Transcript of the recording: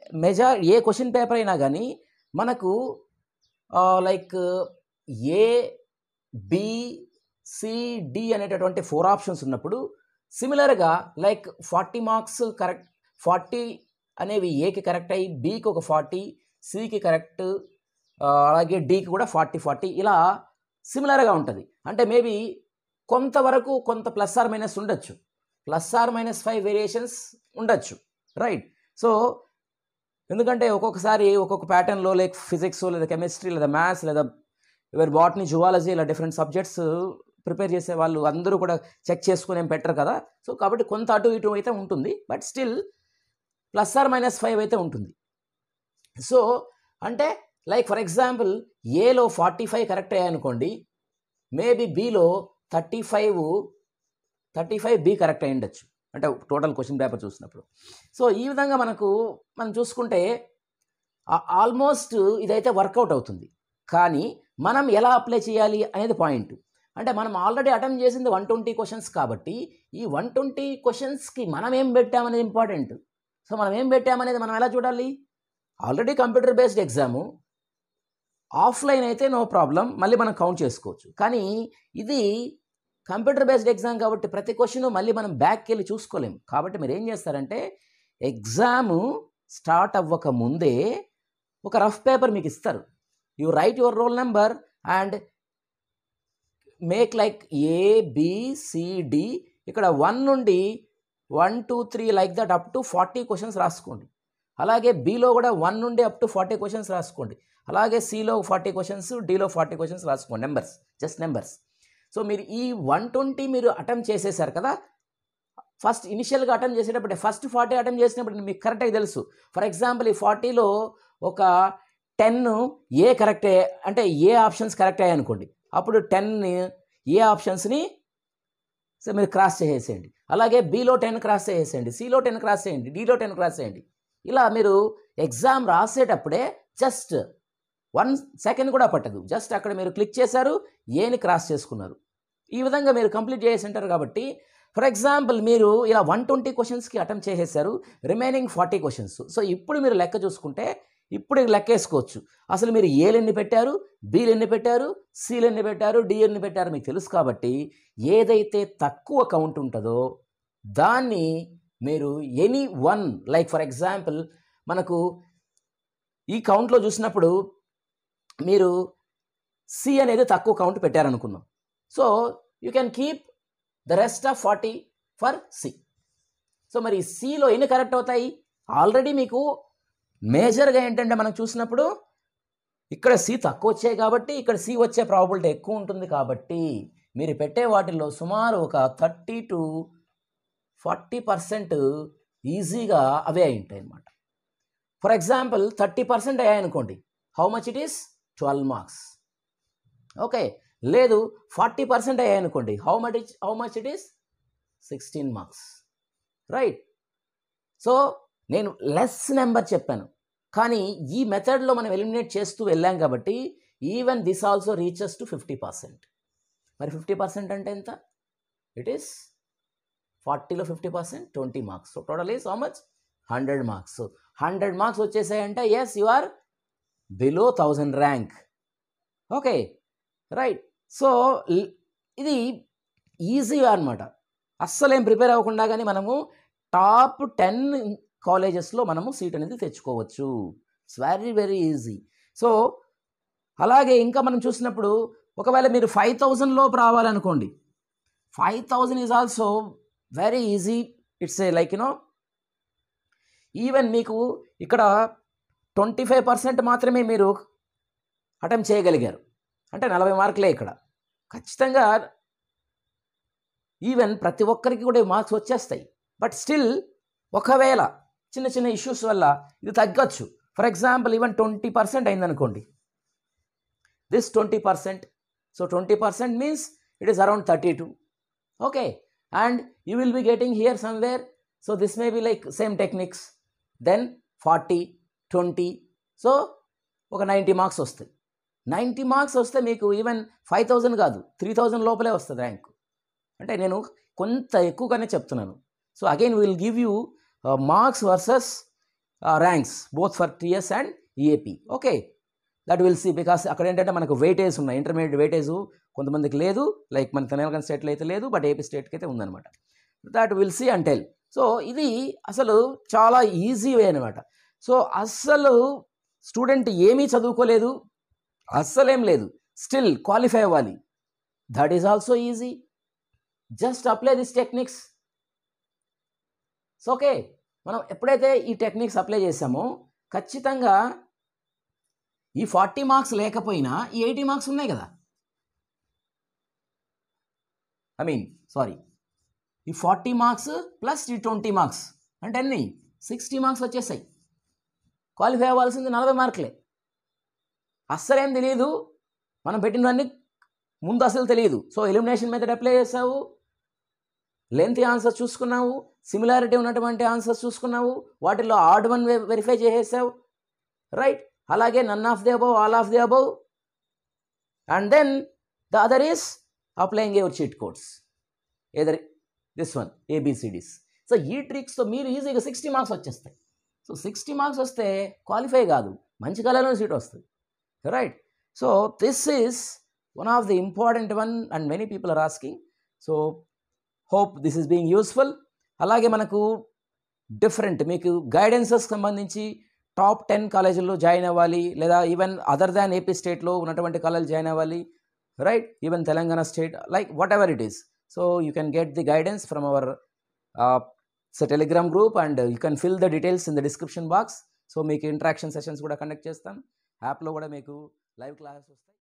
మెజార్ ఏ question paper అయినా కానీ మనకు like A B C D అనేటటువంటి ఫోర్ ఆప్షన్స్ ఉన్నప్పుడు సిమిలర్గా like forty marks correct forty అనేవి ఏకి కరెక్ట్ అయ్యి బికి ఒక ఫార్టీ సికి కరెక్ట్ అలాగే డికి కూడా ఫార్టీ ఫార్టీ ఇలా సిమిలర్గా ఉంటుంది అంటే మేబీ కొంతవరకు కొంత ప్లస్ ఆర్ మైనస్ ఉండొచ్చు plus or minus five variations ఉండొచ్చు రైట్ సో ఎందుకంటే ఒక్కొక్కసారి ఒక్కొక్క ప్యాటర్న్లో లైక్ ఫిజిక్స్ లేదా కెమిస్ట్రీ లేదా మ్యాథ్స్ లేదా ఎవరి బాటనీ జువాలజీ ఇలా డిఫరెంట్ సబ్జెక్ట్స్ ప్రిపేర్ చేసే వాళ్ళు అందరూ కూడా చెక్ చేసుకుని ఏం పెట్టరు కదా సో కాబట్టి కొంత అటు ఇటు అయితే ఉంటుంది but still plus or minus five అయితే ఉంటుంది సో అంటే లైక్ ఫర్ ఎగ్జాంపుల్ ఏలో ఫార్టీ ఫైవ్ కరెక్ట్ అయ్యాయనుకోండి మేబీ బీలో thirty five thirty five B correct అయి ఉండొచ్చు అంటే టోటల్ క్వశ్చన్ పేపర్ చూసినప్పుడు సో ఈ విధంగా మనకు మనం చూసుకుంటే ఆల్మోస్ట్ ఇదైతే వర్కౌట్ అవుతుంది కానీ మనం ఎలా అప్లై చేయాలి అనేది పాయింట్ అంటే మనం ఆల్రెడీ అటెంప్ట్ చేసింది వన్ ట్వంటీ క్వశ్చన్స్ కాబట్టి ఈ వన్ ట్వంటీ క్వశ్చన్స్కి మనం ఏం పెట్టామనేది ఇంపార్టెంట్ సో మనం ఏం పెట్టామనేది మనం ఎలా చూడాలి already computer based exam offline అయితే నో ప్రాబ్లం మళ్ళీ మనం కౌంట్ చేసుకోవచ్చు కానీ ఇది కంప్యూటర్ బేస్డ్ ఎగ్జామ్ కాబట్టి ప్రతి క్వశ్చన్ మళ్ళీ మనం బ్యాక్కి వెళ్ళి చూసుకోలేం కాబట్టి మీరు ఏం చేస్తారంటే ఎగ్జామ్ స్టార్ట్ అవ్వక ముందే ఒక రఫ్ పేపర్ మీకు ఇస్తారు you write your roll number and make like A B C D ఇక్కడ వన్ నుండి one two three like that up to forty questions రాసుకోండి అలాగే బీలో కూడా వన్ నుండి అప్ టు ఫార్టీ క్వశ్చన్స్ రాసుకోండి అలాగే సిలో ఫార్టీ క్వశ్చన్స్ డీలో ఫార్టీ క్వశ్చన్స్ రాసుకోండి నెంబర్స్ జస్ట్ నెంబర్స్ సో మీరు ఈ వన్ ట్వంటీ మీరు అటెంప్ట్ చేసేసారు కదా ఫస్ట్ ఇనిషియల్గా అటెంప్ట్ చేసేటప్పుడు ఫస్ట్ ఫార్టీ అటెంప్ట్ చేసినప్పుడు మీకు కరెక్ట్గా తెలుసు ఫర్ ఎగ్జాంపుల్ ఈ ఫార్టీలో ఒక టెన్ ఏ కరెక్ట్ అంటే ఏ ఆప్షన్స్ కరెక్ట్ అయ్యాయి అనుకోండి అప్పుడు టెన్ ఏ ఆప్షన్స్ని సో మీరు క్రాస్ చేసేయండి అలాగే బీలో టెన్ క్రాస్ చేసేయండి సిలో టెన్ క్రాస్ చేయండి డీలో టెన్ క్రాస్ చేయండి ఇలా మీరు ఎగ్జామ్ రాసేటప్పుడే జస్ట్ వన్ సెకండ్ కూడా పట్టదు జస్ట్ అక్కడ మీరు క్లిక్ చేశారు ఏని క్రాస్ చేసుకున్నారు ఈ విధంగా మీరు కంప్లీట్ చేసి ఉంటారు కాబట్టి ఫర్ ఎగ్జాంపుల్ మీరు ఇలా వన్ ట్వంటీ క్వశ్చన్స్కి అటెంప్ట్ చేసేసారు రిమైనింగ్ ఫార్టీ క్వశ్చన్స్ సో ఇప్పుడు మీరు లెక్క చూసుకుంటే ఇప్పుడు లెక్క వేసుకోవచ్చు అసలు మీరు ఏలు ఎన్ని పెట్టారు బీలు ఎన్ని పెట్టారు సీలు ఎన్ని పెట్టారు డి ఎన్ని పెట్టారు మీకు తెలుసు కాబట్టి ఏదైతే తక్కువ కౌంట్ ఉంటుందో దాన్ని మీరు any one like for example మనకు ఈ కౌంట్లో చూసినప్పుడు మీరు సి అనేది తక్కువ కౌంట్ పెట్టారనుకుందాం so you can keep the rest of forty for C so మరి సిలో ఎన్ని కరెక్ట్ అవుతాయి ఆల్రెడీ మీకు మేజర్గా ఏంటంటే మనం చూసినప్పుడు ఇక్కడ సి తక్కువ వచ్చాయి కాబట్టి ఇక్కడ సి వచ్చే ప్రాబిలిటీ ఎక్కువ ఉంటుంది కాబట్టి మీరు పెట్టే వాటిల్లో సుమారు ఒక థర్టీ టు ఫార్టీ పర్సెంట్ ఈజీగా అవే అయి ఉంటాయి అన్నమాట ఫర్ ఎగ్జాంపుల్ థర్టీ పర్సెంట్ అయ్యాయనుకోండి how much it is twelve marks okay లేదు ఫార్టీ పర్సెంట్ అయ్యాయనుకోండి how much it how much it is sixteen marks right so నేను లెస్ నెంబర్ చెప్పాను కానీ ఈ మెథడ్లో మనం ఎలిమినేట్ చేస్తూ వెళ్ళాం కాబట్టి even this also reaches to fifty percent మరి ఫిఫ్టీ పర్సెంట్ అంటే ఎంత ఇట్ ఈస్ ఫార్టీలో fifty percent twenty marks so total is how much hundred marks hundred marks వచ్చేసాయంటే yes you are below thousand rank okay right so ఇది ఈజీగా అనమాట అస్సలేం prepare అవ్వకుండా కానీ మనము టాప్ టెన్ కాలేజెస్లో మనము సీట్ అనేది తెచ్చుకోవచ్చు it's very very easy so అలాగే ఇంకా మనం చూసినప్పుడు ఒకవేళ మీరు ఫైవ్ థౌజండ్ లోపు రావాలనుకోండి five thousand is also very easy it's a like you know even మీకు ఇక్కడ ట్వంటీ ఫైవ్ పర్సెంట్ మాత్రమే మీరు అటెంప్ట్ చేయగలిగారు అంటే నలభై మార్కులే ఇక్కడ ఖచ్చితంగా ఈవెన్ ప్రతి ఒక్కరికి కూడా మార్క్స్ వచ్చేస్తాయి బట్ స్టిల్ ఒకవేళ చిన్న చిన్న ఇష్యూస్ వల్ల ఇది తగ్గచ్చు for example even twenty percent అయిందనుకోండి this twenty percent so twenty percent means it is around thirty two okay and you will be getting here somewhere so this may be like same techniques then forty twenty so ఒక ninety marks వస్తాయి ninety marks వస్తే మీకు even five thousand కాదు three thousand లోపలే వస్తుంది rank అంటే నేను కొంత ఎక్కువగానే చెప్తున్నాను so again will give you marks versus ranks both for TS and EAP okay that will see because అక్కడ ఏంటంటే మనకు వెయిటేజ్ ఉన్నాయి ఇంటర్మీడియట్ వెయిటేజ్ కొంతమందికి లేదు లైక్ మన తెలంగాణ స్టేట్లో అయితే లేదు బట్ ఏపీ స్టేట్కి అయితే ఉందన్నమాట that will see and tell so ఇది అసలు చాలా ఈజీ వే అనమాట సో అస్సలు స్టూడెంట్ ఏమీ చదువుకోలేదు అస్సలేం లేదు స్టిల్ క్వాలిఫై అవ్వాలి that is also easy just apply this techniques so okay మనం ఎప్పుడైతే ఈ టెక్నిక్స్ అప్లై చేసామో ఖచ్చితంగా ఈ ఫార్టీ మార్క్స్ లేకపోయినా ఈ ఎయిటీ మార్క్స్ ఉన్నాయి కదా ఐ మీన్ సారీ ఈ ఫార్టీ మార్క్స్ ప్లస్ ఈ ట్వంటీ మార్క్స్ అంటే అన్ని సిక్స్టీ మార్క్స్ వచ్చేసాయి క్వాలిఫై అవ్వాల్సింది నలభై మార్కులే అస్సలేం తెలియదు మనం పెట్టినవన్నీ ముందు అసలు తెలియదు సో ఎలిమినేషన్ మెథడ్ అప్లై చేసావు లెంత్ ఆన్సర్స్ చూసుకున్నావు సిమిలారిటీ ఉన్నటువంటి ఆన్సర్స్ చూసుకున్నావు వాటిల్లో ఆర్డ్ వన్ వెరిఫై చేసేసావు రైట్ అలాగే none of the above all of the above and then the other is applying your cheat codes either this one ABCDs so ఈ ట్రిక్స్తో మీరు ఈజీగా సిక్స్టీ మార్క్స్ వచ్చేస్తాయి సో సిక్స్టీ మార్క్స్ వస్తే qualify కాదు మంచి కళలో సీట్ వస్తుంది right so this is one of the important one and many people are asking so hope this is being useful అలాగే మనకు డిఫరెంట్ మీకు గైడెన్సెస్ సంబంధించి టాప్ టెన్ కాలేజీల్లో జాయిన్ అవ్వాలి లేదా ఈవెన్ అదర్ దాన్ ఏపీ స్టేట్లో ఉన్నటువంటి కాలేజ్ జాయిన్ అవ్వాలి right even Telangana state like whatever it is so you can get the guidance from our so Telegram group and you can fill the details in the description box so మీకు interaction sessions కూడా conduct చేస్తాం యాప్లో కూడా మీకు live classes వస్తాయి